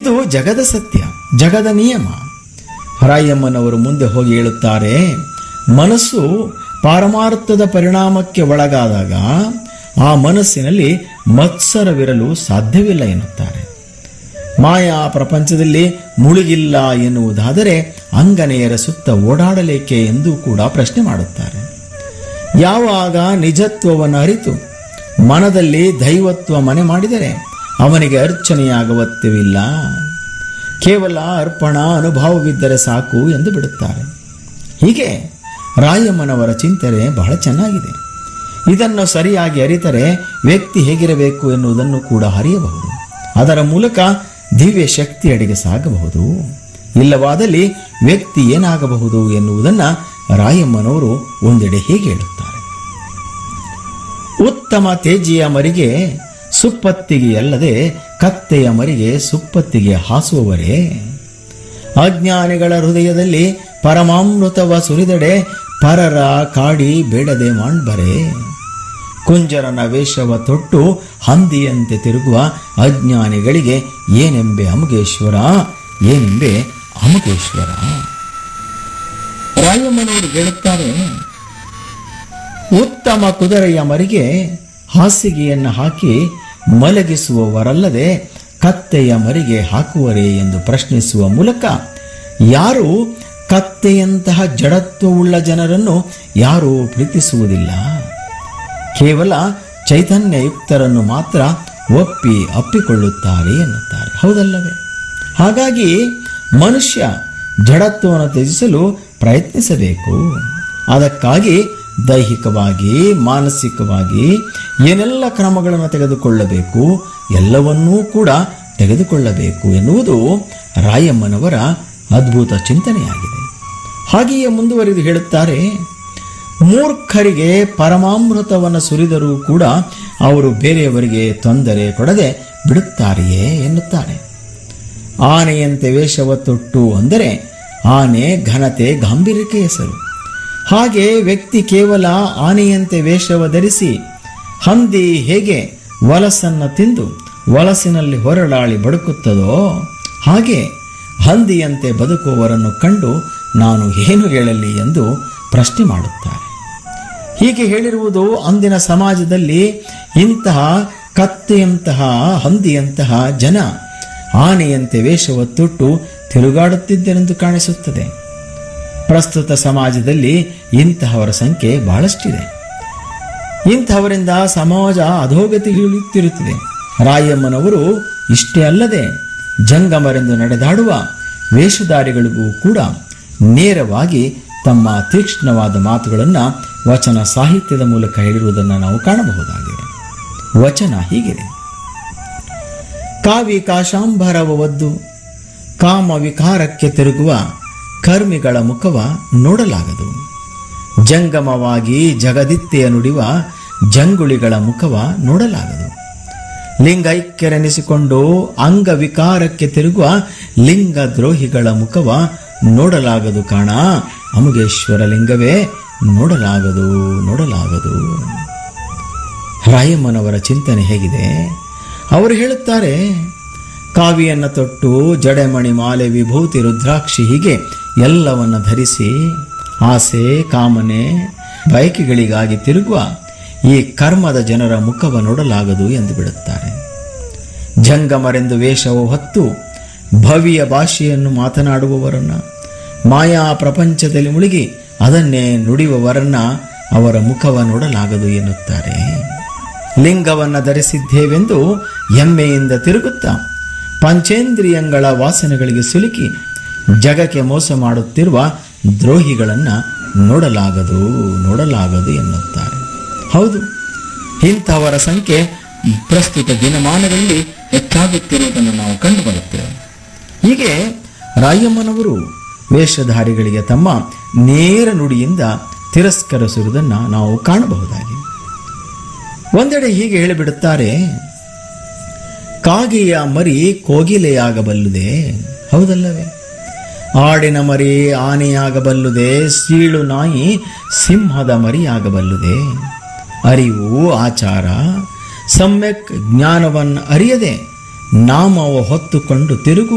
ಇದು ಜಗದ ಸತ್ಯ ಜಗದ ನಿಯಮ ರಾಯಮ್ಮನವರು ಮುಂದೆ ಹೋಗಿ ಹೇಳುತ್ತಾರೆ ಮನಸ್ಸು ಪಾರಮಾರ್ಥದ ಪರಿಣಾಮಕ್ಕೆ ಒಳಗಾದಾಗ ಆ ಮನಸ್ಸಿನಲ್ಲಿ ಮತ್ಸರವಿರಲು ಸಾಧ್ಯವಿಲ್ಲ ಎನ್ನುತ್ತಾರೆ ಮಾಯಾ ಪ್ರಪಂಚದಲ್ಲಿ ಮುಳುಗಿಲ್ಲ ಎನ್ನುವುದಾದರೆ ಅಂಗನೆಯರ ಸುತ್ತ ಓಡಾಡಲೇಕೆ ಎಂದು ಕೂಡ ಪ್ರಶ್ನೆ ಮಾಡುತ್ತಾರೆ ಯಾವಾಗ ನಿಜತ್ವವನ್ನು ಅರಿತು ಮನದಲ್ಲಿ ದೈವತ್ವ ಮನೆ ಮಾಡಿದರೆ ಅವನಿಗೆ ಅರ್ಚನೆಯಾಗವತ್ಯವಿಲ್ಲ ಕೇವಲ ಅರ್ಪಣ ಅನುಭವವಿದ್ದರೆ ಸಾಕು ಎಂದು ಬಿಡುತ್ತಾರೆ ಹೀಗೆ ರಾಯಮ್ಮನವರ ಚಿಂತನೆ ಬಹಳ ಚೆನ್ನಾಗಿದೆ ಇದನ್ನು ಸರಿಯಾಗಿ ಅರಿತರೆ ವ್ಯಕ್ತಿ ಹೇಗಿರಬೇಕು ಎನ್ನುವುದನ್ನು ಕೂಡ ಅರಿಯಬಹುದು ಅದರ ಮೂಲಕ ದಿವ್ಯ ಶಕ್ತಿಯಡೆಗೆ ಸಾಗಬಹುದು ಇಲ್ಲವಾದಲ್ಲಿ ವ್ಯಕ್ತಿ ಏನಾಗಬಹುದು ಎನ್ನುವುದನ್ನು ರಾಯಮ್ಮನವರು ಒಂದೆಡೆ ಹೀಗೆ ಹೇಳುತ್ತಾರೆ ಉತ್ತಮ ತೇಜಿಯ ಮರಿಗೆ ಸುಪ್ಪತ್ತಿಗೆ ಅಲ್ಲದೆ ಕತ್ತೆಯ ಮರಿಗೆ ಸುಪ್ಪತ್ತಿಗೆ ಹಾಸುವವರೇ ಅಜ್ಞಾನಿಗಳ ಹೃದಯದಲ್ಲಿ ಪರಮಾಮೃತವ ಸುರಿದಡೆ ಪರರ ಕಾಡಿ ಬೇಡದೆ ಮಾಡ್ಬರೆ ಕುಂಜರನ ವೇಷವ ತೊಟ್ಟು ಹಂದಿಯಂತೆ ತಿರುಗುವ ಅಜ್ಞಾನಿಗಳಿಗೆ ಏನೆಂಬೆ ಅಮುಗೇಶ್ವರ ಏನೆಂಬೆ ಅಮುಗೇಶ್ವರ ರಾಯಮ್ಮನವರು ಹೇಳುತ್ತಾರೆ ಉತ್ತಮ ಕುದುರೆಯ ಮರಿಗೆ ಹಾಸಿಗೆಯನ್ನು ಹಾಕಿ ಮಲಗಿಸುವವರಲ್ಲದೆ ಕತ್ತೆಯ ಮರಿಗೆ ಹಾಕುವರೇ ಎಂದು ಪ್ರಶ್ನಿಸುವ ಮೂಲಕ ಯಾರು ಕತ್ತೆಯಂತಹ ಜಡತ್ವವುಳ್ಳ ಜನರನ್ನು ಯಾರೂ ಪ್ರೀತಿಸುವುದಿಲ್ಲ ಕೇವಲ ಚೈತನ್ಯಯುಕ್ತರನ್ನು ಮಾತ್ರ ಒಪ್ಪಿ ಅಪ್ಪಿಕೊಳ್ಳುತ್ತಾರೆ ಎನ್ನುತ್ತಾರೆ ಹೌದಲ್ಲವೇ ಹಾಗಾಗಿ ಮನುಷ್ಯ ಜಡತ್ವವನ್ನು ತ್ಯಜಿಸಲು ಪ್ರಯತ್ನಿಸಬೇಕು ಅದಕ್ಕಾಗಿ ದೈಹಿಕವಾಗಿ ಮಾನಸಿಕವಾಗಿ ಏನೆಲ್ಲ ಕ್ರಮಗಳನ್ನು ತೆಗೆದುಕೊಳ್ಳಬೇಕು ಎಲ್ಲವನ್ನೂ ಕೂಡ ತೆಗೆದುಕೊಳ್ಳಬೇಕು ಎನ್ನುವುದು ರಾಯಮ್ಮನವರ ಅದ್ಭುತ ಚಿಂತನೆಯಾಗಿದೆ ಹಾಗೆಯೇ ಮುಂದುವರಿದು ಹೇಳುತ್ತಾರೆ ಮೂರ್ಖರಿಗೆ ಪರಮಾಮೃತವನ್ನು ಸುರಿದರೂ ಕೂಡ ಅವರು ಬೇರೆಯವರಿಗೆ ತೊಂದರೆ ಕೊಡದೆ ಬಿಡುತ್ತಾರೆಯೇ ಎನ್ನುತ್ತಾರೆ ಆನೆಯಂತೆ ವೇಷವ ತೊಟ್ಟು ಅಂದರೆ ಆನೆ ಘನತೆ ಗಾಂಭೀರ್ಯಕ್ಕೆ ಹೆಸರು ಹಾಗೆ ವ್ಯಕ್ತಿ ಕೇವಲ ಆನೆಯಂತೆ ವೇಷವ ಧರಿಸಿ ಹಂದಿ ಹೇಗೆ ವಲಸನ್ನು ತಿಂದು ವಲಸಿನಲ್ಲಿ ಹೊರಳಾಳಿ ಬಡುಕುತ್ತದೋ ಹಾಗೆ ಹಂದಿಯಂತೆ ಬದುಕುವವರನ್ನು ಕಂಡು ನಾನು ಏನು ಹೇಳಲಿ ಎಂದು ಪ್ರಶ್ನೆ ಮಾಡುತ್ತಾರೆ ಹೀಗೆ ಹೇಳಿರುವುದು ಅಂದಿನ ಸಮಾಜದಲ್ಲಿ ಇಂತಹ ಕತ್ತೆಯಂತಹ ಹಂದಿಯಂತಹ ಜನ ಆನೆಯಂತೆ ವೇಷವ ತೊಟ್ಟು ತಿರುಗಾಡುತ್ತಿದ್ದರೆಂದು ಕಾಣಿಸುತ್ತದೆ ಪ್ರಸ್ತುತ ಸಮಾಜದಲ್ಲಿ ಇಂತಹವರ ಸಂಖ್ಯೆ ಬಹಳಷ್ಟಿದೆ ಇಂತಹವರಿಂದ ಸಮಾಜ ಅಧೋಗತಿಗಿಳಿಯುತ್ತಿರುತ್ತದೆ ರಾಯಮ್ಮನವರು ಇಷ್ಟೇ ಅಲ್ಲದೆ ಜಂಗಮರೆಂದು ನಡೆದಾಡುವ ವೇಷಧಾರಿಗಳಿಗೂ ಕೂಡ ನೇರವಾಗಿ ತಮ್ಮ ತೀಕ್ಷ್ಣವಾದ ಮಾತುಗಳನ್ನು ವಚನ ಸಾಹಿತ್ಯದ ಮೂಲಕ ಹೇಳಿರುವುದನ್ನು ನಾವು ಕಾಣಬಹುದಾಗಿದೆ ವಚನ ಹೀಗಿದೆ ಕಾವಿ ಕಾಶಾಂಬರವ ಒದ್ದು ಕಾಮ ವಿಕಾರಕ್ಕೆ ತಿರುಗುವ ಕರ್ಮಿಗಳ ಮುಖವ ನೋಡಲಾಗದು ಜಂಗಮವಾಗಿ ಜಗದಿತ್ತೆಯ ನುಡಿವ ಜಂಗುಳಿಗಳ ಮುಖವ ನೋಡಲಾಗದು ಲಿಂಗೈಕ್ಯರೆನಿಸಿಕೊಂಡು ಅಂಗವಿಕಾರಕ್ಕೆ ತಿರುಗುವ ಲಿಂಗ ದ್ರೋಹಿಗಳ ಮುಖವ ನೋಡಲಾಗದು ಕಾಣ ಅಮುಗೇಶ್ವರ ಲಿಂಗವೇ ನೋಡಲಾಗದು ನೋಡಲಾಗದು ರಾಯಮ್ಮನವರ ಚಿಂತನೆ ಹೇಗಿದೆ ಅವರು ಹೇಳುತ್ತಾರೆ ಕಾವಿಯನ್ನ ತೊಟ್ಟು ಜಡೆಮಣಿ ಮಾಲೆ ವಿಭೂತಿ ರುದ್ರಾಕ್ಷಿ ಹೀಗೆ ಎಲ್ಲವನ್ನ ಧರಿಸಿ ಆಸೆ ಕಾಮನೆ ಬಯಕೆಗಳಿಗಾಗಿ ತಿರುಗುವ ಈ ಕರ್ಮದ ಜನರ ಮುಖವ ನೋಡಲಾಗದು ಎಂದು ಬಿಡುತ್ತಾರೆ ಜಂಗಮರೆಂದು ವೇಷವು ಹೊತ್ತು ಭವಿಯ ಭಾಷೆಯನ್ನು ಮಾತನಾಡುವವರನ್ನ ಮಾಯಾ ಪ್ರಪಂಚದಲ್ಲಿ ಮುಳುಗಿ ಅದನ್ನೇ ನುಡಿಯುವವರನ್ನ ಅವರ ಮುಖವ ನೋಡಲಾಗದು ಎನ್ನುತ್ತಾರೆ ಲಿಂಗವನ್ನ ಧರಿಸಿದ್ದೇವೆಂದು ಹೆಮ್ಮೆಯಿಂದ ತಿರುಗುತ್ತಾ ಪಂಚೇಂದ್ರಿಯಗಳ ವಾಸನೆಗಳಿಗೆ ಸಿಲುಕಿ ಜಗಕ್ಕೆ ಮೋಸ ಮಾಡುತ್ತಿರುವ ದ್ರೋಹಿಗಳನ್ನು ನೋಡಲಾಗದು ನೋಡಲಾಗದು ಎನ್ನುತ್ತಾರೆ ಹೌದು ಇಂಥವರ ಸಂಖ್ಯೆ ಪ್ರಸ್ತುತ ದಿನಮಾನಗಳಲ್ಲಿ ಹೆಚ್ಚಾಗುತ್ತಿರುವುದನ್ನು ನಾವು ಕಂಡುಬರುತ್ತೇವೆ ಹೀಗೆ ರಾಯಮ್ಮನವರು ವೇಷಧಾರಿಗಳಿಗೆ ತಮ್ಮ ನೇರ ನುಡಿಯಿಂದ ತಿರಸ್ಕರಿಸುವುದನ್ನು ನಾವು ಕಾಣಬಹುದಾಗಿದೆ ಒಂದೆಡೆ ಹೀಗೆ ಹೇಳಿಬಿಡುತ್ತಾರೆ ಕಾಗೆಯ ಮರಿ ಕೋಗಿಲೆಯಾಗಬಲ್ಲುದೆ ಹೌದಲ್ಲವೇ ಆಡಿನ ಮರಿ ಆನೆಯಾಗಬಲ್ಲುದೆ ಸೀಳು ನಾಯಿ ಸಿಂಹದ ಮರಿಯಾಗಬಲ್ಲುದೆ ಅರಿವು ಆಚಾರ ಸಮ್ಯಕ್ ಜ್ಞಾನವನ್ನು ಅರಿಯದೆ ನಾಮವ ಹೊತ್ತುಕೊಂಡು ತಿರುಗುವ